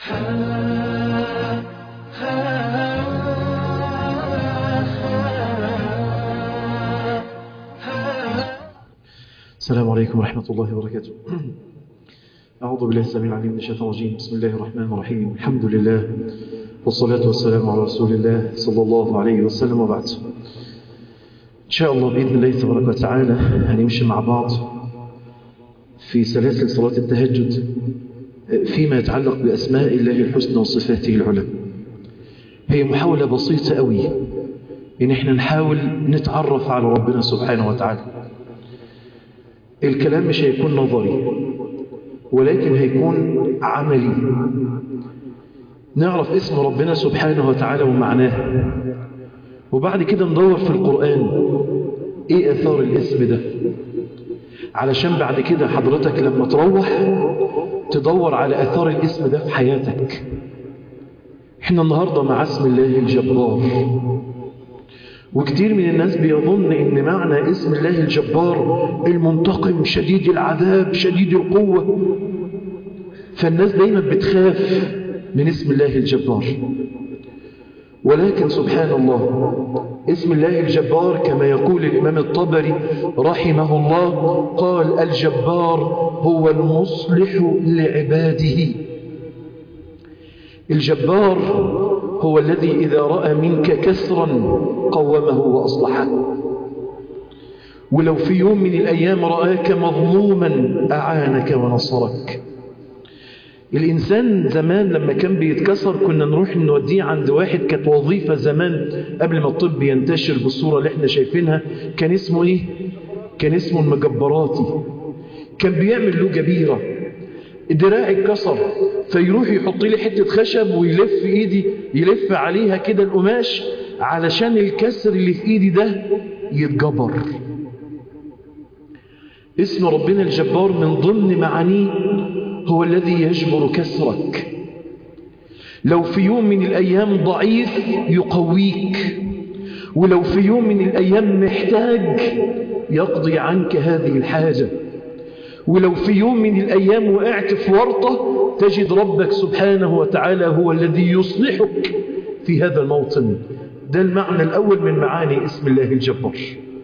السلام عليكم ورحمة الله وبركاته أعوذ بالله السميع العليم من الشيطان الرجيم بسم الله الرحمن الرحيم الحمد لله والصلاة والسلام على رسول الله صلى الله عليه وسلم وبعد إن شاء الله بإذن الله تبارك وتعالى هنمشي مع بعض في سلاسل صلاة التهجد فيما يتعلق بأسماء الله الحسنى وصفاته العلى هي محاولة بسيطة قوي إن احنا نحاول نتعرف على ربنا سبحانه وتعالى الكلام مش هيكون نظري ولكن هيكون عملي نعرف اسم ربنا سبحانه وتعالى ومعناه وبعد كده ندور في القرآن ايه اثار الاسم ده علشان بعد كده حضرتك لما تروح تدور على اثار الاسم ده في حياتك احنا النهاردة مع اسم الله الجبار وكتير من الناس بيظن ان معنى اسم الله الجبار المنتقم شديد العذاب شديد القوة فالناس دايما بتخاف من اسم الله الجبار ولكن سبحان الله اسم الله الجبار كما يقول الإمام الطبري رحمه الله قال الجبار هو المصلح لعباده الجبار هو الذي إذا رأى منك كسرا قومه وأصلحه ولو في يوم من الأيام رآك مظلوما أعانك ونصرك الإنسان زمان لما كان بيتكسر كنا نروح نوديه عند واحد كانت وظيفة زمان قبل ما الطب ينتشر بالصورة اللي احنا شايفينها كان اسمه ايه كان اسمه المجبراتي كان بيعمل له جبيرة دراعي اتكسر فيروح يحط لي حتة خشب ويلف ايدي يلف عليها كده القماش علشان الكسر اللي في ايدي ده يتجبر اسم ربنا الجبار من ضمن معانيه هو الذي يجبر كسرك لو في يوم من الأيام ضعيف يقويك ولو في يوم من الأيام محتاج يقضي عنك هذه الحاجة ولو في يوم من الأيام وقعت في ورطة تجد ربك سبحانه وتعالى هو الذي يصلحك في هذا الموطن ده المعنى الأول من معاني اسم الله الجبار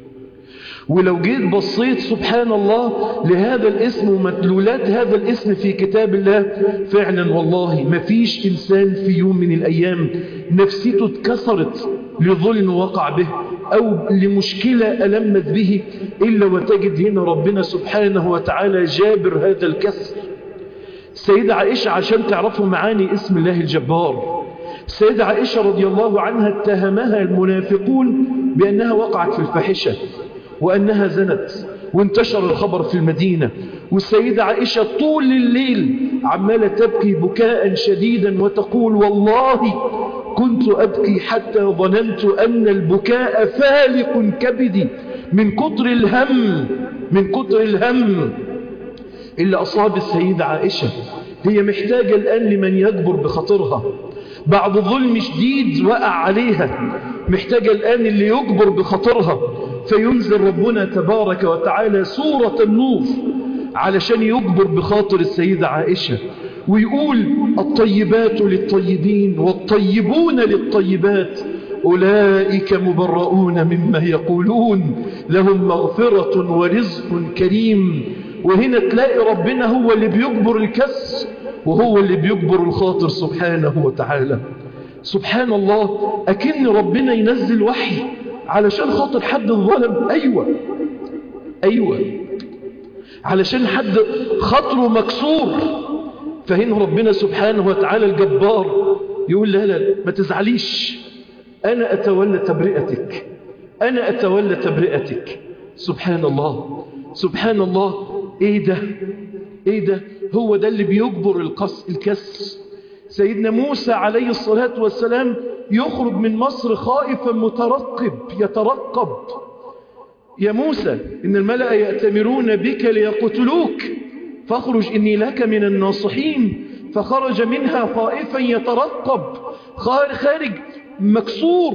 ولو جيت بصيت سبحان الله لهذا الاسم ومدلولات هذا الاسم في كتاب الله فعلا والله ما فيش إنسان في يوم من الأيام نفسيته اتكسرت لظلم وقع به أو لمشكلة ألمت به إلا وتجد هنا ربنا سبحانه وتعالى جابر هذا الكسر سيدة عائشة عشان تعرفوا معاني اسم الله الجبار السيدة عائشة رضي الله عنها اتهمها المنافقون بأنها وقعت في الفاحشة وأنها زنت وانتشر الخبر في المدينة والسيدة عائشة طول الليل عمالة تبكي بكاء شديدا وتقول والله كنت أبكي حتى ظننت أن البكاء فالق كبدي من كتر الهم من كتر الهم اللي أصاب السيدة عائشة هي محتاجة الآن لمن يجبر بخاطرها بعد ظلم شديد وقع عليها محتاجة الآن اللي يجبر بخاطرها فينزل ربنا تبارك وتعالى سورة النور علشان يجبر بخاطر السيدة عائشة ويقول الطيبات للطيبين والطيبون للطيبات أولئك مبرؤون مما يقولون لهم مغفرة ورزق كريم وهنا تلاقي ربنا هو اللي بيجبر الكسر وهو اللي بيجبر الخاطر سبحانه وتعالى سبحان الله أكن ربنا ينزل وحي علشان خاطر حد الظلم أيوة أيوة علشان حد خاطره مكسور فهنا ربنا سبحانه وتعالى الجبار يقول لا لا ما تزعليش أنا أتولى تبرئتك أنا أتولى تبرئتك سبحان الله سبحان الله إيه ده إيه ده هو ده اللي بيجبر القص الكسر سيدنا موسى عليه الصلاة والسلام يخرج من مصر خائفا مترقب يترقب يا موسى إن الملأ يأتمرون بك ليقتلوك فاخرج إني لك من الناصحين فخرج منها خائفا يترقب خارج مكسور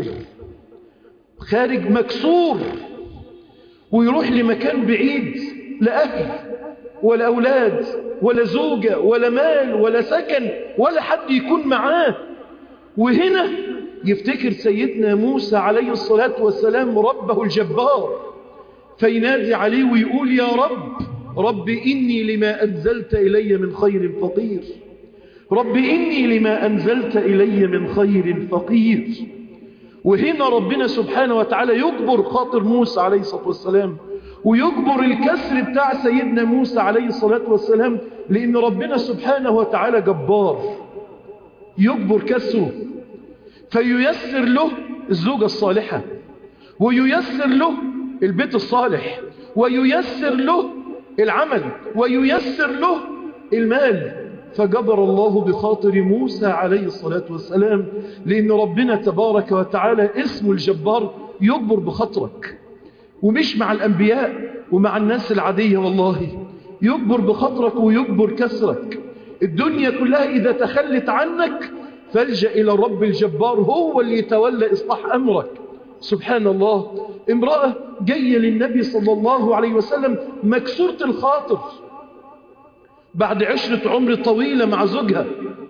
خارج مكسور ويروح لمكان بعيد لأهل ولا أولاد ولا زوجة ولا مال ولا سكن ولا حد يكون معاه وهنا يفتكر سيدنا موسى عليه الصلاة والسلام ربه الجبار فينادي عليه ويقول يا رب رب إني لما أنزلت إلي من خير فقير رب إني لما أنزلت إلي من خير فقير وهنا ربنا سبحانه وتعالى يجبر خاطر موسى عليه الصلاة والسلام ويجبر الكسر بتاع سيدنا موسى عليه الصلاة والسلام لأن ربنا سبحانه وتعالى جبار يجبر كسره فييسر له الزوجة الصالحة وييسر له البيت الصالح وييسر له العمل وييسر له المال فجبر الله بخاطر موسى عليه الصلاة والسلام لأن ربنا تبارك وتعالى اسمه الجبار يجبر بخاطرك ومش مع الأنبياء ومع الناس العادية والله يجبر بخاطرك ويجبر كسرك الدنيا كلها إذا تخلت عنك فالجأ إلى الرب الجبار هو اللي يتولى إصلاح أمرك سبحان الله امرأة جاية للنبي صلى الله عليه وسلم مكسورة الخاطر بعد عشرة عمر طويلة مع زوجها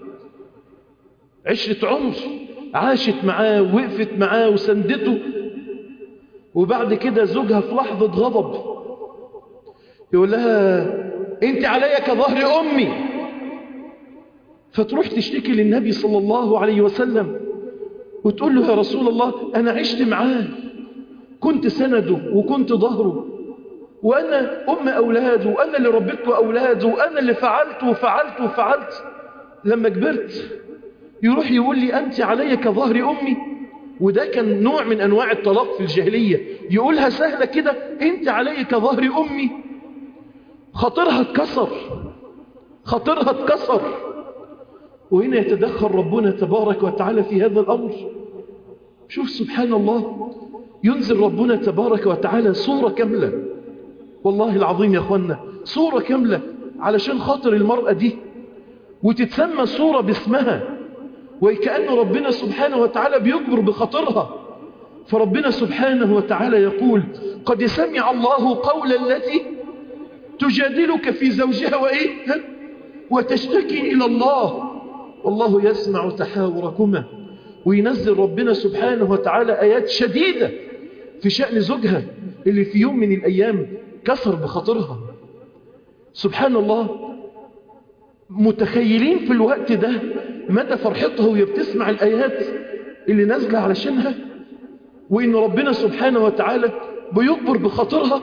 عشرة عمر عاشت معاه وقفت معاه وسندته وبعد كده زوجها في لحظة غضب يقول لها انت عليا كظهر امي فتروح تشتكي للنبي صلى الله عليه وسلم وتقول له يا رسول الله انا عشت معاه كنت سنده وكنت ظهره وانا ام اولاده وانا اللي ربيت اولاده وانا اللي فعلت وفعلت وفعلت لما كبرت يروح يقول لي انت عليا كظهر امي وده كان نوع من أنواع الطلاق في الجاهلية يقولها سهلة كده أنت علي كظهر أمي خطرها اتكسر خطرها اتكسر وهنا يتدخل ربنا تبارك وتعالى في هذا الأمر شوف سبحان الله ينزل ربنا تبارك وتعالى صورة كاملة والله العظيم يا أخوانا صورة كاملة علشان خاطر المرأة دي وتتسمى صورة باسمها وكأن ربنا سبحانه وتعالى بيكبر بخطرها فربنا سبحانه وتعالى يقول قد سمع الله قول التي تجادلك في زوجها وإيه وتشتكي إلى الله والله يسمع تحاوركما وينزل ربنا سبحانه وتعالى آيات شديدة في شأن زوجها اللي في يوم من الأيام كسر بخطرها سبحان الله متخيلين في الوقت ده مدى فرحتها وهي بتسمع الآيات اللي نازلة علشانها وإن ربنا سبحانه وتعالى بيكبر بخاطرها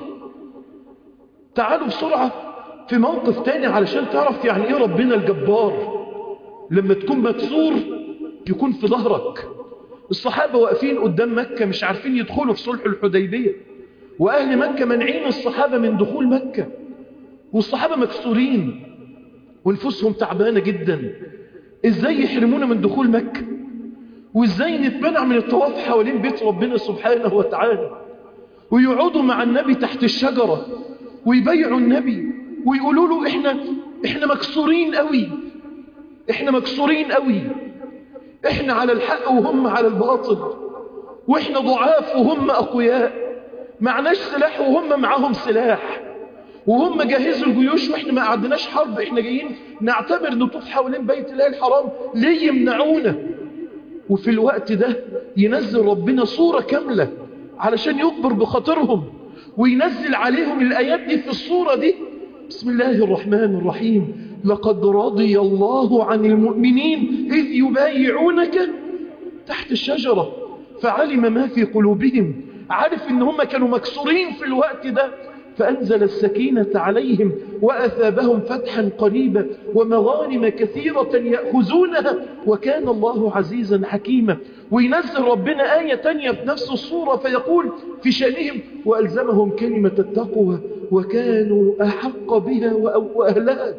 تعالوا بسرعة في موقف تاني علشان تعرف يعني إيه ربنا الجبار لما تكون مكسور يكون في ظهرك الصحابة واقفين قدام مكة مش عارفين يدخلوا في صلح الحديبية وأهل مكة منعين الصحابة من دخول مكة والصحابة مكسورين ونفوسهم تعبانة جدا ازاي يحرمونا من دخول مكة وازاي نتمنع من الطواف حوالين بيت ربنا سبحانه وتعالى ويقعدوا مع النبي تحت الشجرة ويبيعوا النبي ويقولوا له احنا احنا مكسورين قوي احنا مكسورين قوي احنا على الحق وهم على الباطل واحنا ضعاف وهم اقوياء معناش سلاح وهم معاهم سلاح وهم جهزوا الجيوش واحنا ما قعدناش حرب احنا جايين نعتبر نطوف حوالين بيت الله الحرام ليه يمنعونا وفي الوقت ده ينزل ربنا صورة كاملة علشان يكبر بخاطرهم وينزل عليهم الآيات دي في الصورة دي بسم الله الرحمن الرحيم لقد رضي الله عن المؤمنين إذ يبايعونك تحت الشجرة فعلم ما في قلوبهم عارف ان هم كانوا مكسورين في الوقت ده فأنزل السكينة عليهم وأثابهم فتحا قريبا ومغانم كثيرة يأخذونها وكان الله عزيزا حكيما وينزل ربنا آية تانية بنفس الصورة فيقول في شأنهم وألزمهم كلمة التقوى وكانوا أحق بها وأهلها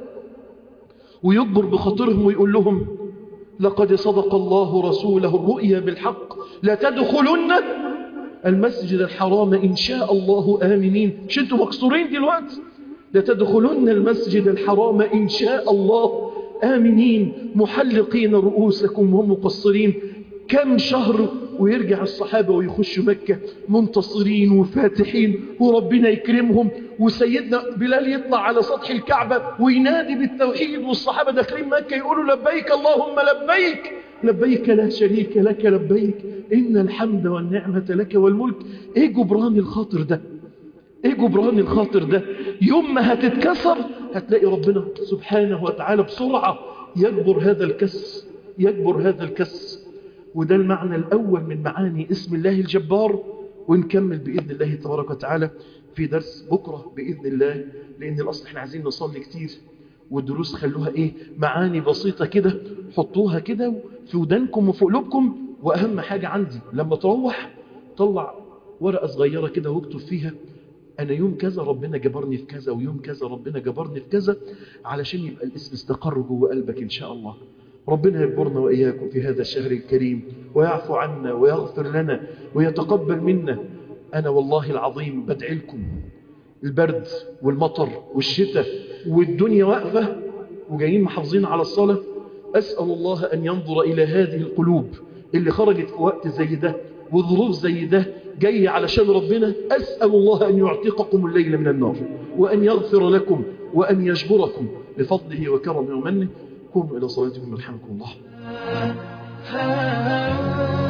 ويكبر بخاطرهم ويقول لهم لقد صدق الله رسوله الرؤيا بالحق لا تدخلن المسجد الحرام إن شاء الله آمنين مش انتوا مكسورين دلوقتي لتدخلن المسجد الحرام إن شاء الله آمنين محلقين رؤوسكم ومقصرين كم شهر ويرجع الصحابة ويخشوا مكة منتصرين وفاتحين وربنا يكرمهم وسيدنا بلال يطلع على سطح الكعبة وينادي بالتوحيد والصحابة داخلين مكة يقولوا لبيك اللهم لبيك لبيك لا شريك لك لبيك إن الحمد والنعمة لك والملك إيه جبران الخاطر ده إيه جبران الخاطر ده يوم ما هتتكسر هتلاقي ربنا سبحانه وتعالى بسرعة يجبر هذا الكس يجبر هذا الكس وده المعنى الأول من معاني اسم الله الجبار ونكمل بإذن الله تبارك وتعالى في درس بكرة بإذن الله لأن الأصل احنا عايزين نصلي كتير والدروس خلوها إيه معاني بسيطة كده حطوها كده في ودانكم وفي قلوبكم وأهم حاجة عندي لما تروح طلع ورقة صغيرة كده واكتب فيها أنا يوم كذا ربنا جبرني في كذا ويوم كذا ربنا جبرني في كذا علشان يبقى الاسم استقر جوه قلبك إن شاء الله ربنا يجبرنا وإياكم في هذا الشهر الكريم ويعفو عنا ويغفر لنا ويتقبل منا أنا والله العظيم بدعي لكم البرد والمطر والشتاء والدنيا واقفة وجايين محافظين على الصلاة أسأل الله أن ينظر إلى هذه القلوب اللي خرجت في وقت زي ده وظروف زي ده جاي علشان ربنا أسأل الله أن يعتقكم الليل من النار وأن يغفر لكم وأن يجبركم بفضله وكرمه ومنه قوموا إلى صلاتكم يرحمكم الله